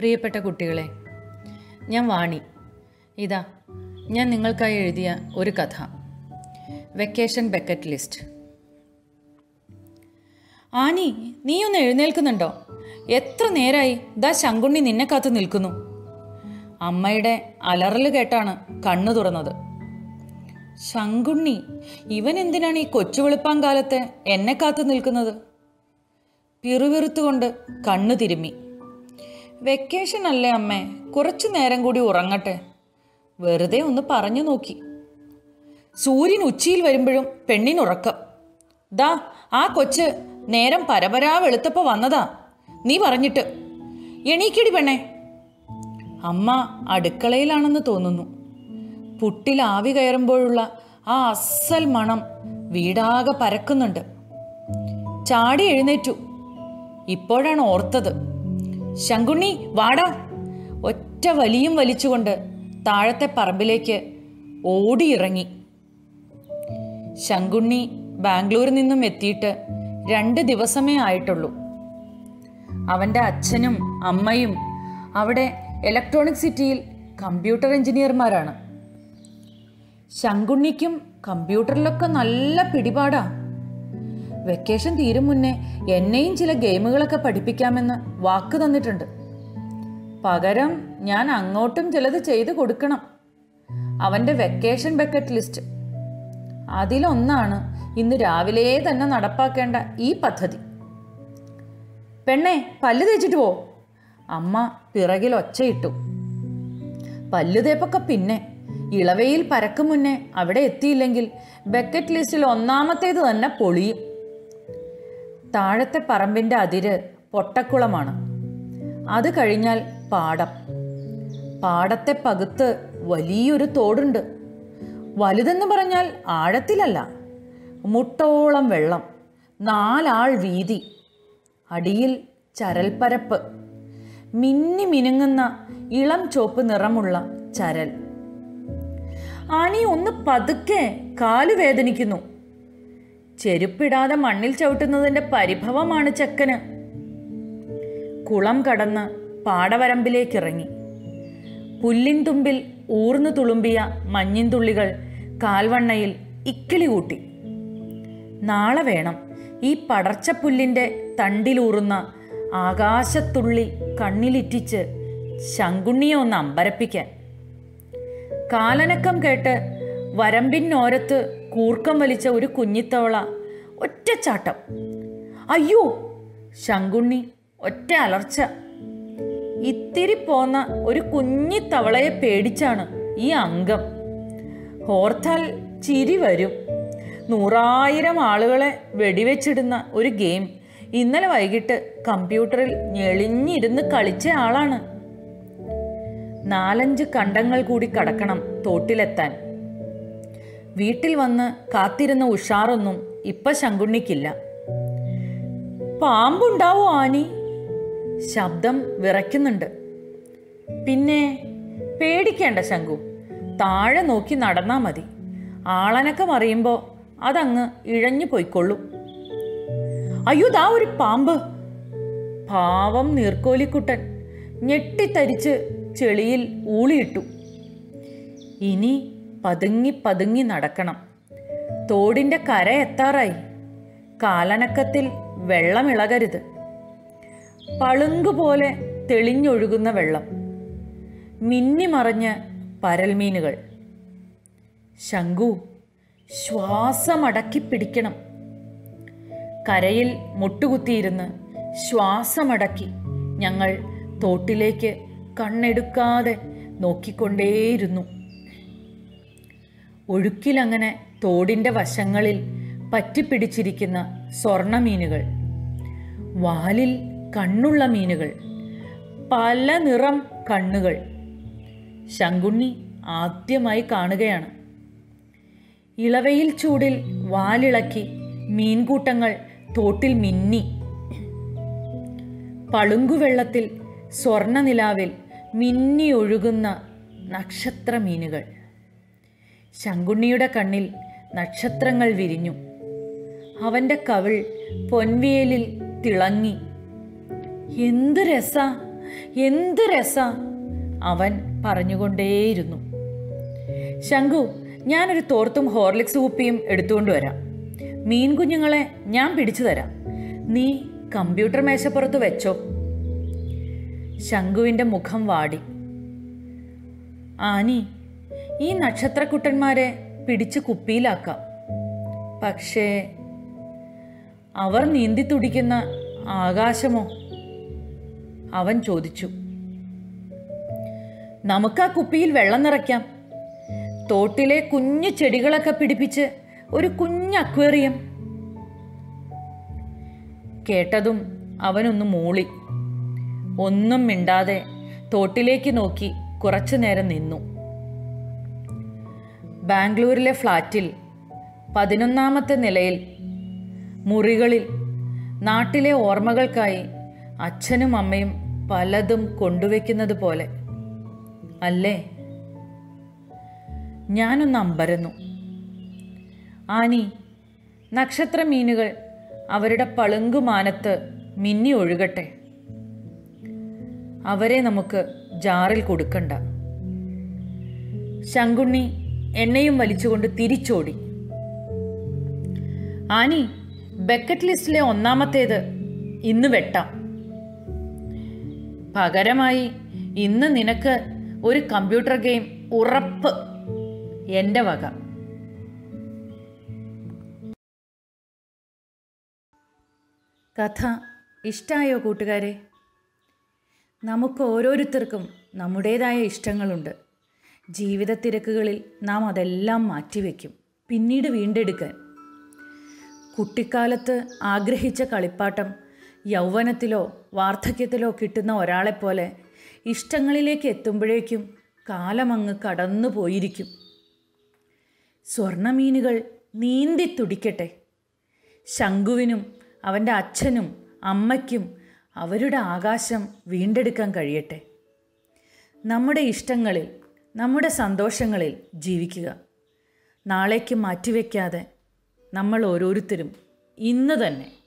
പ്രിയപ്പെട്ട കുട്ടികളെ ഞാൻ വാണി ഇതാ ഞാൻ നിങ്ങൾക്കായി എഴുതിയ ഒരു കഥ വെക്കേഷൻ ബക്കറ്റ് ലിസ്റ്റ് ആനി നീ ഒന്ന് എഴുന്നേൽക്കുന്നുണ്ടോ എത്ര നേരായി ദാ ശങ്കുണ്ണി നിന്നെ കാത്തു നിൽക്കുന്നു അമ്മയുടെ അലറൽ കേട്ടാണ് കണ്ണു തുറന്നത് ശങ്കുണ്ണി ഇവൻ എന്തിനാണ് ഈ കൊച്ചു വെളുപ്പാങ്കാലത്ത് എന്നെ കാത്തു നിൽക്കുന്നത് പിറുപിറുത്തുകൊണ്ട് കണ്ണു തിരുമ്മി വെക്കേഷൻ അല്ലേ അമ്മേ കുറച്ചു നേരം കൂടി ഉറങ്ങട്ടെ വെറുതെ ഒന്ന് പറഞ്ഞു നോക്കി സൂര്യൻ ഉച്ചിയിൽ വരുമ്പോഴും പെണ്ണിനുറക്കം ദാ ആ കൊച്ച് നേരം പരപരാ വെളുത്തപ്പോ വന്നതാ നീ പറഞ്ഞിട്ട് എണീക്കടി പെണ്ണേ അമ്മ അടുക്കളയിലാണെന്ന് തോന്നുന്നു പുട്ടിൽ ആവി കയറുമ്പോഴുള്ള ആ അസൽ മണം വീടാകെ പരക്കുന്നുണ്ട് ചാടി എഴുന്നേറ്റു ഇപ്പോഴാണ് ഓർത്തത് ശങ്കുണ്ണി വാടാ ഒറ്റ വലിയും വലിച്ചുകൊണ്ട് താഴത്തെ പറമ്പിലേക്ക് ഓടിയിറങ്ങി ശങ്കുണ്ണി ബാംഗ്ലൂരിൽ നിന്നും എത്തിയിട്ട് രണ്ട് ദിവസമേ ആയിട്ടുള്ളൂ അവൻ്റെ അച്ഛനും അമ്മയും അവിടെ ഇലക്ട്രോണിക് സിറ്റിയിൽ കമ്പ്യൂട്ടർ എഞ്ചിനീയർമാരാണ് ശങ്കുണ്ണിക്കും കമ്പ്യൂട്ടറിലൊക്കെ നല്ല പിടിപാടാ വെക്കേഷൻ തീരും മുന്നേ എന്നെയും ചില ഗെയിമുകളൊക്കെ പഠിപ്പിക്കാമെന്ന് വാക്ക് തന്നിട്ടുണ്ട് പകരം ഞാൻ അങ്ങോട്ടും ചിലത് ചെയ്തു കൊടുക്കണം അവൻ്റെ വെക്കേഷൻ ബക്കറ്റ് ലിസ്റ്റ് അതിലൊന്നാണ് ഇന്ന് രാവിലെ തന്നെ നടപ്പാക്കേണ്ട ഈ പദ്ധതി പെണ്ണെ പല്ല് തേച്ചിട്ട് പോ അമ്മ പിറകിൽ ഒച്ചയിട്ടു പല്ല് തേപ്പൊക്കെ പിന്നെ ഇളവയിൽ പരക്കും മുന്നേ അവിടെ എത്തിയില്ലെങ്കിൽ ബക്കറ്റ് ലിസ്റ്റിൽ ഒന്നാമത്തേത് തന്നെ പൊളിയും താഴത്തെ പറമ്പിൻ്റെ അതിര് പൊട്ടക്കുളമാണ് അത് കഴിഞ്ഞാൽ പാടം പാടത്തെ പകുത്ത് വലിയൊരു തോടുണ്ട് വലുതെന്ന് പറഞ്ഞാൽ ആഴത്തിലല്ല മുട്ടോളം വെള്ളം നാലാൾ വീതി അടിയിൽ ചരൽപ്പരപ്പ് മിന്നി മിനുങ്ങുന്ന ഇളം ചോപ്പ് നിറമുള്ള ചരൽ ആനി ഒന്ന് പതുക്കെ കാല് വേദനിക്കുന്നു ചെരുപ്പിടാതെ മണ്ണിൽ ചവിട്ടുന്നതിന്റെ പരിഭവമാണ് ചെക്കന് കുളം കടന്ന് പാടവരമ്പിലേക്കിറങ്ങി പുല്ലിൻ തുമ്പിൽ ഊർന്നു തുളുമ്പിയ മഞ്ഞിൻ തുള്ളികൾ കാൽവണ്ണയിൽ ഇക്കിളി കൂട്ടി നാളെ വേണം ഈ പടർച്ചപ്പുല്ലിൻ്റെ തണ്ടിലൂറുന്ന ആകാശത്തുള്ളി കണ്ണിലിറ്റിച്ച് ശങ്കുണ്ണിയെ ഒന്ന് അമ്പരപ്പിക്കാൻ കാലനക്കം കേട്ട് വരമ്പിനോരത്ത് കൂർക്കം വലിച്ച ഒരു കുഞ്ഞിത്തവള ഒറ്റച്ചാട്ടം അയ്യോ ശങ്കുണ്ണി ഒറ്റ അലർച്ച ഇത്തിരി പോന്ന ഒരു കുഞ്ഞിത്തവളയെ പേടിച്ചാണ് ഈ അംഗം ഓർത്താൽ ചിരി വരും നൂറായിരം ആളുകളെ വെടിവെച്ചിടുന്ന ഒരു ഗെയിം ഇന്നലെ വൈകിട്ട് കമ്പ്യൂട്ടറിൽ ഞെളിഞ്ഞിരുന്ന് കളിച്ച ആളാണ് നാലഞ്ച് കണ്ടങ്ങൾ കൂടി കടക്കണം തോട്ടിലെത്താൻ വീട്ടിൽ വന്ന് കാത്തിരുന്ന ഉഷാറൊന്നും ഇപ്പൊ ശങ്കുണ്ണിക്കില്ല പാമ്പുണ്ടാവോ ആനി ശബ്ദം വിറയ്ക്കുന്നുണ്ട് പിന്നെ പേടിക്കേണ്ട ശങ്കു താഴെ നോക്കി നടന്നാ മതി ആളനക്കം അറിയുമ്പോൾ അതങ്ങ് ഇഴഞ്ഞു പോയിക്കൊള്ളും അയ്യോ ദാ ഒരു പാമ്പ് പാവം നീർക്കോലിക്കുട്ടൻ ഞെട്ടിത്തരിച്ച് ചെളിയിൽ ഊളിയിട്ടു ഇനി പതുങ്ങി പതുങ്ങി നടക്കണം തോടിൻ്റെ കര എത്താറായി കാലനക്കത്തിൽ വെള്ളമിളകരുത് പളുങ്കുപോലെ തെളിഞ്ഞൊഴുകുന്ന വെള്ളം മിന്നിമറഞ്ഞ് പരൽമീനുകൾ ശങ്കു ശ്വാസമടക്കി പിടിക്കണം കരയിൽ മുട്ടുകുത്തിയിരുന്ന് ശ്വാസമടക്കി ഞങ്ങൾ തോട്ടിലേക്ക് കണ്ണെടുക്കാതെ നോക്കിക്കൊണ്ടേയിരുന്നു ഒഴുക്കിലങ്ങനെ തോടിൻ്റെ വശങ്ങളിൽ പറ്റിപ്പിടിച്ചിരിക്കുന്ന സ്വർണമീനുകൾ വാലിൽ കണ്ണുള്ള മീനുകൾ പല നിറം കണ്ണുകൾ ശങ്കുണ്ണി ആദ്യമായി കാണുകയാണ് ഇളവയിൽ ചൂടിൽ വാലിളക്കി മീൻകൂട്ടങ്ങൾ തോട്ടിൽ മിന്നി പളുങ്കുവെള്ളത്തിൽ സ്വർണനിലാവിൽ മിന്നി ഒഴുകുന്ന നക്ഷത്ര മീനുകൾ ശങ്കുണ്ണിയുടെ കണ്ണിൽ നക്ഷത്രങ്ങൾ വിരിഞ്ഞു അവൻ്റെ കവിൾ പൊൻവിയലിൽ തിളങ്ങി എന്ത് രസാ എന്ത് രസാ അവൻ പറഞ്ഞുകൊണ്ടേയിരുന്നു ശങ്കു ഞാനൊരു തോർത്തും ഹോർലിക്സ് കുപ്പിയും എടുത്തുകൊണ്ട് വരാം മീൻ കുഞ്ഞുങ്ങളെ ഞാൻ പിടിച്ചു തരാം നീ കമ്പ്യൂട്ടർ മേശപ്പുറത്ത് വെച്ചോ ശങ്കുവിൻ്റെ മുഖം വാടി ആനി ഈ നക്ഷത്രക്കുട്ടന്മാരെ പിടിച്ച് കുപ്പിയിലാക്കാം പക്ഷേ അവർ നീന്തി തുടിക്കുന്ന ആകാശമോ അവൻ ചോദിച്ചു നമുക്ക് ആ കുപ്പിയിൽ വെള്ളം നിറയ്ക്കാം തോട്ടിലെ കുഞ്ഞു ചെടികളൊക്കെ പിടിപ്പിച്ച് ഒരു കുഞ്ഞ് അക്വേറിയം കേട്ടതും അവനൊന്ന് മൂളി ഒന്നും മിണ്ടാതെ തോട്ടിലേക്ക് നോക്കി കുറച്ചു നേരം നിന്നു ബാംഗ്ലൂരിലെ ഫ്ലാറ്റിൽ പതിനൊന്നാമത്തെ നിലയിൽ മുറികളിൽ നാട്ടിലെ ഓർമ്മകൾക്കായി അച്ഛനും അമ്മയും പലതും കൊണ്ടുവയ്ക്കുന്നത് പോലെ അല്ലേ ഞാനൊന്ന് അമ്പരന്നു ആനി നക്ഷത്ര മീനുകൾ അവരുടെ പളുങ്കുമാനത്ത് മിന്നി ഒഴുകട്ടെ അവരെ നമുക്ക് ജാറിൽ കൊടുക്കണ്ട ശങ്കുണ്ണി എന്നെയും വലിച്ചുകൊണ്ട് തിരിച്ചോടി ആനി ബക്കറ്റ് ലിസ്റ്റിലെ ഒന്നാമത്തേത് ഇന്ന് വെട്ടാം പകരമായി ഇന്ന് നിനക്ക് ഒരു കമ്പ്യൂട്ടർ ഗെയിം ഉറപ്പ് എൻ്റെ വക കഥ ഇഷ്ടായോ കൂട്ടുകാരെ നമുക്ക് ഓരോരുത്തർക്കും നമ്മുടേതായ ഇഷ്ടങ്ങളുണ്ട് ജീവിത തിരക്കുകളിൽ നാം അതെല്ലാം മാറ്റിവെക്കും പിന്നീട് വീണ്ടെടുക്കാൻ കുട്ടിക്കാലത്ത് ആഗ്രഹിച്ച കളിപ്പാട്ടം യൗവനത്തിലോ വാർദ്ധക്യത്തിലോ കിട്ടുന്ന ഒരാളെപ്പോലെ ഇഷ്ടങ്ങളിലേക്ക് എത്തുമ്പോഴേക്കും കാലമങ്ങ് കടന്നു പോയിരിക്കും സ്വർണമീനുകൾ നീന്തി തുടിക്കട്ടെ ശംഖുവിനും അവൻ്റെ അച്ഛനും അമ്മയ്ക്കും അവരുടെ ആകാശം വീണ്ടെടുക്കാൻ കഴിയട്ടെ നമ്മുടെ ഇഷ്ടങ്ങളിൽ നമ്മുടെ സന്തോഷങ്ങളിൽ ജീവിക്കുക നാളേക്ക് മാറ്റിവെക്കാതെ നമ്മൾ ഓരോരുത്തരും ഇന്ന് തന്നെ